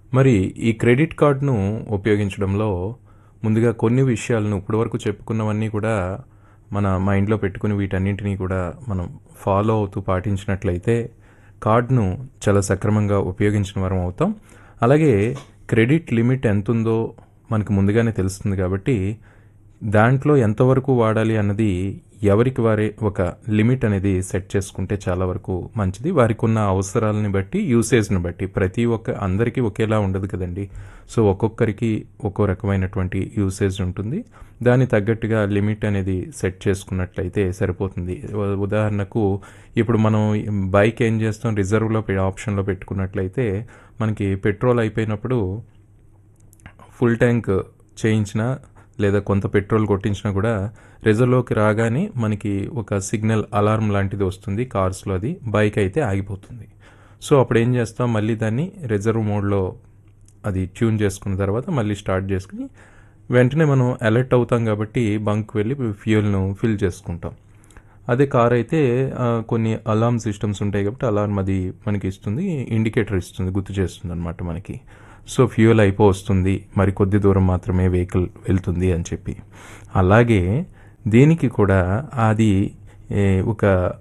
మరి ఈ క్రెడిట్ కార్డ్ను ఉపయోగించడంలో ముందుగా కొన్ని విషయాలను ఇప్పటివరకు చెప్పుకున్నవన్నీ కూడా మన మైండ్లో పెట్టుకుని వీటన్నింటినీ కూడా మనం ఫాలో అవుతూ పాటించినట్లయితే కార్డ్ను చాలా సక్రమంగా ఉపయోగించిన వరం అవుతాం అలాగే క్రెడిట్ లిమిట్ ఎంత ఉందో మనకు ముందుగానే తెలుస్తుంది కాబట్టి దాంట్లో ఎంతవరకు వాడాలి అన్నది ఎవరికి వారే ఒక లిమిట్ అనేది సెట్ చేసుకుంటే చాలా వరకు మంచిది వారికి ఉన్న అవసరాలని బట్టి యూసేజ్ని బట్టి ప్రతి ఒక్క అందరికీ ఒకేలా ఉండదు కదండి సో ఒక్కొక్కరికి ఒక్కో రకమైనటువంటి యూసేజ్ ఉంటుంది దాని తగ్గట్టుగా లిమిట్ అనేది సెట్ చేసుకున్నట్లయితే సరిపోతుంది ఉ- ఉదాహరణకు ఇప్పుడు మనం బైక్ ఏం చేస్తాం రిజర్వ్లో పె- ఆప్షన్లో పెట్టుకున్నట్లయితే మనకి పెట్రోల్ అయిపోయినప్పుడు ఫుల్ ట్యాంక్ చేయించినా లేదా కొంత పెట్రోల్ కొట్టించినా కూడా రిజర్వ్లోకి రాగానే మనకి ఒక సిగ్నల్ అలారం లాంటిది వస్తుంది కార్స్లో అది బైక్ అయితే ఆగిపోతుంది సో అప్పుడు ఏం చేస్తాం మళ్ళీ దాన్ని రిజర్వ్ మోడ్లో అది ట్యూన్ చేసుకున్న తర్వాత మళ్ళీ స్టార్ట్ చేసుకుని వెంటనే మనం అలర్ట్ అవుతాం కాబట్టి బంక్ వెళ్ళి ఫ్యూయల్ను ఫిల్ చేసుకుంటాం అదే కార్ అయితే ఆ, కొన్ని అలార్మ్ సిస్టమ్స్ ఉంటాయి కాబట్టి అలార్మ్ అది మనకి ఇస్తుంది ఇండికేటర్ ఇస్తుంది గుర్తు చేస్తుంది అనమాట మనకి సో ఫ్యూయల్ అయిపో వస్తుంది మరి కొద్ది దూరం మాత్రమే వెహికల్ వెళ్తుంది అని చెప్పి అలాగే దీనికి కూడా అది ఏ, ఒక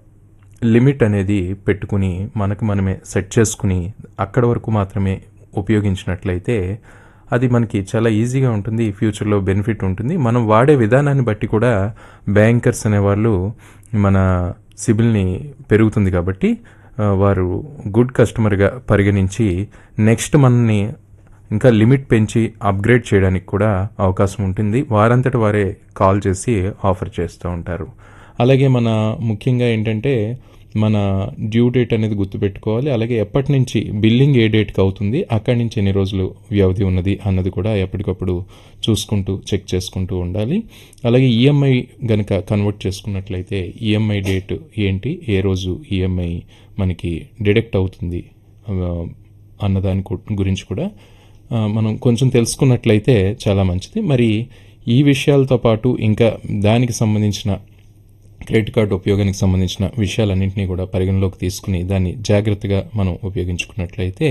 లిమిట్ అనేది పెట్టుకుని మనకు మనమే సెట్ చేసుకుని అక్కడ వరకు మాత్రమే ఉపయోగించినట్లయితే అది మనకి చాలా ఈజీగా ఉంటుంది ఫ్యూచర్లో బెనిఫిట్ ఉంటుంది మనం వాడే విధానాన్ని బట్టి కూడా బ్యాంకర్స్ అనేవాళ్ళు మన సిబిల్ని పెరుగుతుంది కాబట్టి ఆ, వారు గుడ్ కస్టమర్గా పరిగణించి నెక్స్ట్ మనని ఇంకా లిమిట్ పెంచి అప్గ్రేడ్ చేయడానికి కూడా అవకాశం ఉంటుంది వారంతట వారే కాల్ చేసి ఆఫర్ చేస్తూ ఉంటారు అలాగే మన ముఖ్యంగా ఏంటంటే మన డ్యూ డేట్ అనేది గుర్తుపెట్టుకోవాలి అలాగే ఎప్పటి నుంచి బిల్లింగ్ ఏ డేట్కి అవుతుంది అక్కడి నుంచి ఎన్ని రోజులు వ్యవధి ఉన్నది అన్నది కూడా ఎప్పటికప్పుడు చూసుకుంటూ చెక్ చేసుకుంటూ ఉండాలి అలాగే ఈఎంఐ గనక కన్వర్ట్ చేసుకున్నట్లయితే ఈఎంఐ డేట్ ఏంటి ఏ రోజు ఈఎంఐ మనకి డిడక్ట్ అవుతుంది ఆ, అన్నదాని కు- గురించి కూడా ఆ, మనం కొంచెం తెలుసుకున్నట్లయితే చాలా మంచిది మరి ఈ విషయాలతో పాటు ఇంకా దానికి సంబంధించిన క్రెడిట్ కార్డు ఉపయోగానికి సంబంధించిన విషయాలన్నింటినీ కూడా పరిగణలోకి తీసుకుని దాన్ని జాగ్రత్తగా మనం ఉపయోగించుకున్నట్లయితే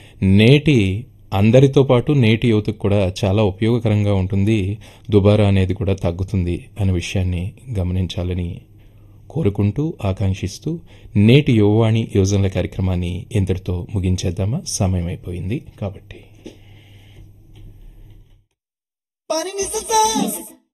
నేటి అందరితో పాటు నేటి యువతకు కూడా చాలా ఉపయోగకరంగా ఉంటుంది దుబారా అనేది కూడా తగ్గుతుంది అనే విషయాన్ని గమనించాలని కోరుకుంటూ ఆకాంక్షిస్తూ నేటి యువవాణి యోజనల కార్యక్రమాన్ని ఇంతటితో ముగించేద్దామా సమయం అయిపోయింది కాబట్టి Pani ni sa sa